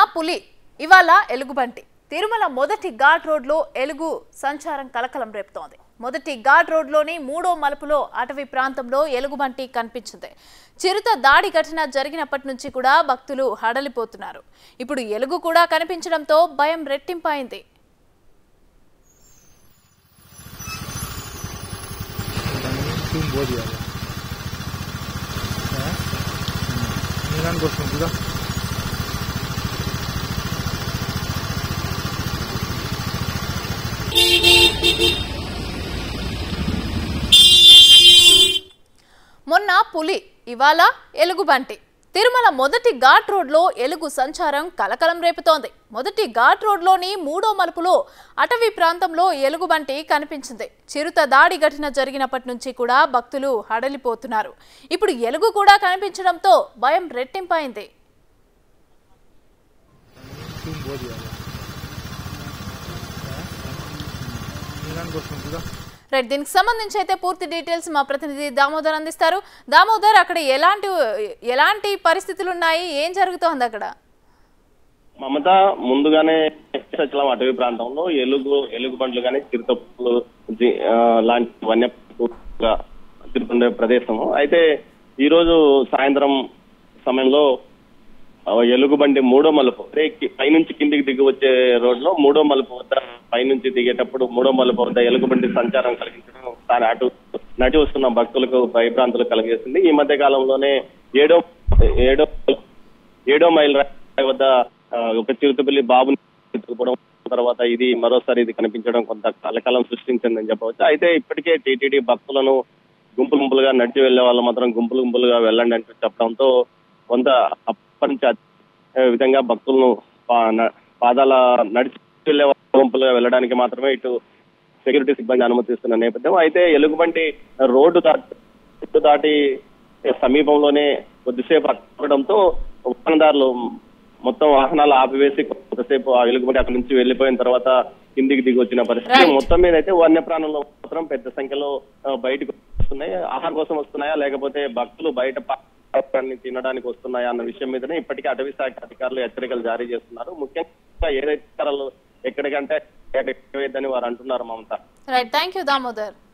పులి ఇవాళ ఎలుగుబంటి తిరుమల మొదటి ఘాట్ రోడ్లో ఎలుగు సంచారం కలకలం రేపుతోంది మొదటి ఘాట్ రోడ్లోని మూడో మలుపులో అటవీ ప్రాంతంలో ఎలుగుబంటి కనిపించింది చిరుత దాడి ఘటన జరిగినప్పటి నుంచి కూడా భక్తులు హడలిపోతున్నారు ఇప్పుడు ఎలుగు కూడా కనిపించడంతో భయం రెట్టింపైంది तुम बोल दिया मीरान को सुन दिया మొన్న పులి ఇవాళ ఎలుగుబంటి తిరుమల మొదటి ఘాట్ రోడ్లో ఎలుగు సంచారం కలకలం రేపుతోంది మొదటి ఘాట్ రోడ్లోని మూడో మలుపులో అటవీ ప్రాంతంలో ఎలుగుబంటి కనిపించింది చిరుత దాడి ఘటన జరిగినప్పటి నుంచి కూడా భక్తులు హడలిపోతున్నారు ఇప్పుడు ఎలుగు కూడా కనిపించడంతో భయం రెట్టింపైంది तुम बोल दिया मीरान को सुन दिया రైట్ దీనికి సంబంధించి అయితే పూర్తి డీటెయిల్స్ మా ప్రతినిధి దామోదర్ అందిస్తారు దామోదర్ అక్కడ ఎలాంటి ఎలాంటి పరిస్థితులు ఉన్నాయి ఏం జరుగుతోంది అక్కడ మమత ముందుగానే సచలం అటవీ ప్రాంతంలో ఎలుగు ఎలుగు బండ్లు కానీ చిరుతపులు జి- ఆ, లాంటి వన్య తిరుగుతుండే ప్రదేశము అయితే ఈ రోజు సాయంత్రం సమయంలో ఆ, ఎలుగుబంటి మూడో మలుపు అంటే కి- పైనుంచి కిందికి దిగి వచ్చే రోడ్ లో మూడో మలుపు వద్ద పైనుంచి దిగేటప్పుడు మూడో మలుపు వద్ద ఎలుగుబంటి సంచారం కలిగించడం తాను అటు నటి వస్తున్న భక్తులకు భయభ్రాంతులు కలిగేసింది ఈ మధ్య కాలంలోనే ఏడో ఏడో ఏడో మైల్ రాయి వద్ద ఆ, ఒక చిరుతపల్లి బాబుని ఎత్తుకుపోవడం తర్వాత ఇది మరోసారి ఇది కనిపించడం కొంత కలకాలం సృష్టించిందని చెప్పవచ్చు అయితే ఇప్పటికే టీటీడీ భక్తులను గుంపులు గుంపులుగా నడిచి వెళ్లే వాళ్ళు మాత్రం గుంపులు గుంపులుగా వెళ్ళండి అంటూ చెప్పడంతో కొంత అప్పటి నుంచి ఆ విధంగా భక్తులను పా- న- పాదాల నడిచి వెళ్లే గుంపులుగా వెళ్ళడానికి మాత్రమే ఇటు సెక్యూరిటీ సిబ్బంది అనుమతిస్తున్న నేపథ్యం అయితే ఎలుగుబంటి రోడ్డు దాటి రోడ్డు దాటి సమీపంలోనే కొద్దిసేపు అక్కడంతో వాహనదారులు మొత్తం వాహనాలు ఆపివేసి కొంతసేపు ఆ ఎలుగుబంటి అక్కడి నుంచి వెళ్లిపోయిన తర్వాత కిందికి దిగి వచ్చిన పరిస్థితి Right. మొత్తం మీద అయితే వన్యప్రాణులు మాత్రం పెద్ద సంఖ్యలో ఆ, బయటకు వస్తున్నాయి ఆహారం కోసం వస్తున్నాయా లేకపోతే భక్తులు బయట పాపాన్ని తినడానికి వస్తున్నాయా అన్న విషయం మీదనే ఇప్పటికే అటవీ శాఖ అధికారులు హెచ్చరికలు జారీ చేస్తున్నారు ముఖ్యంగా ఏదైతే ఎక్కడికంటే ఎక్కడికి వారు అంటున్నారు Mamata right thank you Damodar